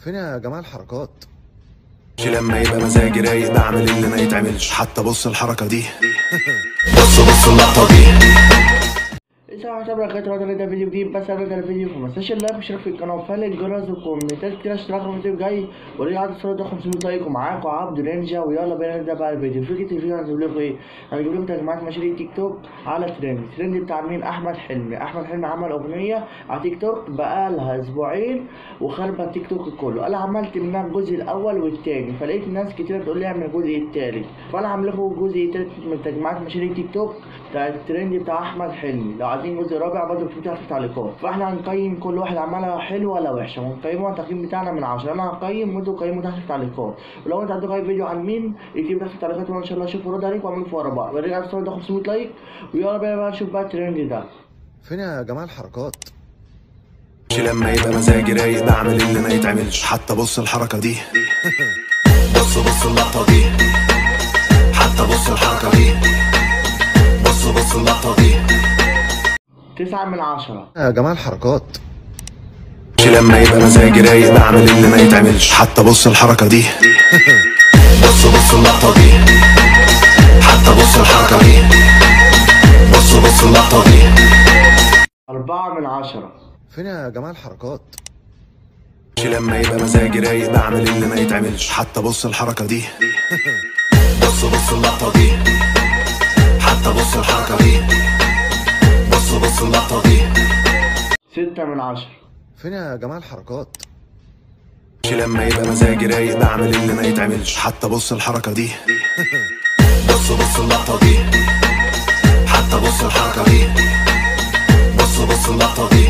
فين يا جماعة الحركات مش لما يبقى مزاجي رايق بعمل اللي ما يتعملش حتى بص الحركة دي بص بص اللقطة دي السلام عليكم ورحمة الله وبركاته ده فيديو جديد بس انا ده الفيديو في مساش اللايك واشترك في القناة وفعل الجرس وكومنتات كتير اشتراك في الفيديو الجاي وليه عدد الصورة ده 500 لايك ومعاكم عبد نينجا ويلا بينا نبدأ بقى الفيديو فكرة الفيديو هنجيب لكم ايه؟ هنجيب لكم تجميعات مشاريع تيك توك على ترند الترند بتاع مين؟ أحمد حلمي أحمد حلمي عمل أغنية على تيك توك بقالها أسبوعين وخربت التيك توك كله أنا عملت منها الجزء الأول والتاني فلقيت ناس كتير بتقول لي اعمل الجزء التالت فأنا عامل لكم الجزء التالت من تجميعات مشاريع تيك توك بتاع الترند بتاع أحمد حلمي لو عايزين جزء رابع برضه اكتبوا تحت في التعليقات فاحنا هنقيم كل واحد عملها حلوه ولا وحشه ونقيمها التقييم بتاعنا من 10 انا هقيم وانتوا قيموا تحت في التعليقات ولو انت عندك اي فيديو عن مين اكتبوا تحت في التعليقات وانا ان شاء الله اشوف ورد عليك واعمل في ورا بعض ورجع الصور ده 500 لايك ويلا بينا بقى نشوف بقى الترند ده فين يا جماعة الحركات مش لما يبقى مزاجي رايق بعمل اللي ما يتعملش حتى بص الحركة دي بص بص اللقطة دي حتى بص الحركة دي بص بص اللقطة دي 9 من 10 يا جماعة الحركات مش لما يبقى مزاجي رايق بعمل اللي ما يتعملش حتى بص الحركة دي بص بص اللقطة دي حتى بص الحركة دي بص بص اللقطة دي 4 من 10 فين يا جماعة الحركات مش لما يبقى مزاجي رايق بعمل اللي ما يتعملش حتى بص الحركة دي بص بص اللقطة دي حتى بص الحركة دي بص بص اللقطة دي 6 من 10 فين يا جماعة الحركات مش لما يبقى مزاجي رايق بعمل اللي ما يتعملش حتى بص الحركة دي بص بص اللقطة دي حتى بص الحركة دي بص بص اللقطة دي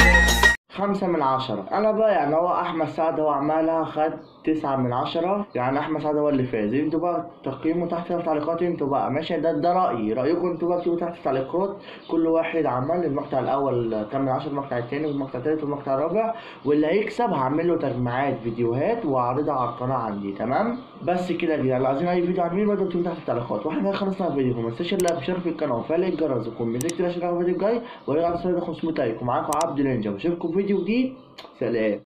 5 من 10 انا بقى يعني هو احمد سعد هو عملها خد 9 من 10 يعني احمد سعد هو اللي فاز انتوا بقى تقييموا تحت في التعليقات انتوا بقى ماشي ده ده رايي رايكم انتوا بقى اكتبوا تحت في التعليقات كل واحد عمل المقطع الاول كام من 10 المقطع الثاني والمقطع الثالث والمقطع الرابع واللي هيكسب هعمل له تجميعات فيديوهات واعرضها على القناه عندي تمام بس كده يا جدعان لو عايزين اي فيديو عن مين برضه اكتبوا تحت في التعليقات واحنا كده خلصنا الفيديو ما تنساش اللايك وشير في القناه وفعل الجرس وكومنت كتير عشان الفيديو الجاي ورجع الفيديو 500 لايك ومعاكم عبد نينجا بشوفكم في فيديو جديد سلام